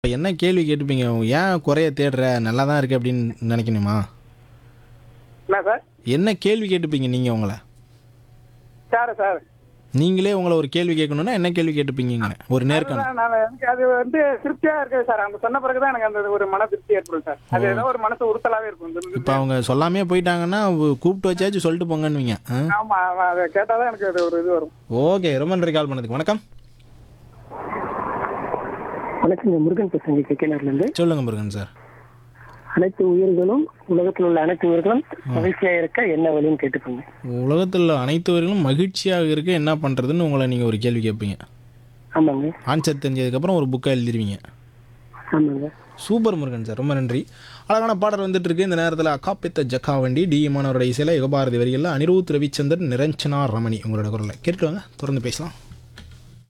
இப்ப என்ன கேள்வி கேட்டுப்பீங்க ஏன் குறைய தேடுற நல்லா தான் இருக்கு அப்படின்னு நினைக்கணுமா என்ன சார் என்ன கேள்வி கேட்டுப்பீங்க நீங்கள் உங்களை சார் சார் நீங்களே உங்களை ஒரு கேள்வி கேட்கணும்னா என்ன கேள்வி கேட்டுப்பீங்க ஒரு நேர்காணல் அதுதான் நான் எனக்கு அது வந்து திருப்தியா இருக்கு சார் அவங்க சொன்ன பிறகுதான் எனக்கு அந்த ஒரு மன திருப்தி ஏற்படும் சார் அது ஏதோ ஒரு மனசு உறுத்தலாவே இருக்கும் இந்த- இப்போ அவங்க சொல்லாமே போயிட்டாங்கன்னா உ- கூப்பிட்டு வச்சாச்சும் சொல்லிட்டு போங்கன்னுவீங்க ஆ ஆமா ஆமா, அதை கேட்டாதான் எனக்கு அது ஒரு இது வரும் ஓகே ரொம்ப நன்றி கால் பண்ணதுக்கு வணக்கம் வணக்கங்க முருகன் பேசுறேங்க கேக்கேனர்ல இருந்து சொல்லுங்க முருகன் சார் அனைத்து உயிர்களும் உலகத்தில் உள்ள அனைத்து உயிர்களும் மகிழ்ச்சியா இருக்க என்ன வழின்னு கேட்டுக்கோங்க உலகத்தில் உள்ள அனைத்துவர்களும் மகிழ்ச்சியாக இருக்க என்ன பண்ணுறதுன்னு உங்களை நீங்கள் ஒரு கேள்வி கேட்பீங்க ஆமாங்க ஆன்சர் தெரிஞ்சதுக்கப்புறம் ஒரு புக்கை எழுதிருவீங்க ஆமாங்க சூப்பர் முருகன் சார் ரொம்ப நன்றி அழகான பாடல் வந்துட்டு இருக்கு இந்த நேரத்தில் அக்காப்பித்த ஜக்கா வண்டி டி மாணவரோட இசையில் யுகபாரதி வரிகளில் அனிருத் ரவிச்சந்திரன் நிரஞ்சனா ரமணி உங்களோட குரலை கேட்டுட்டு வாங்க தொடர்ந்து பேசலாம்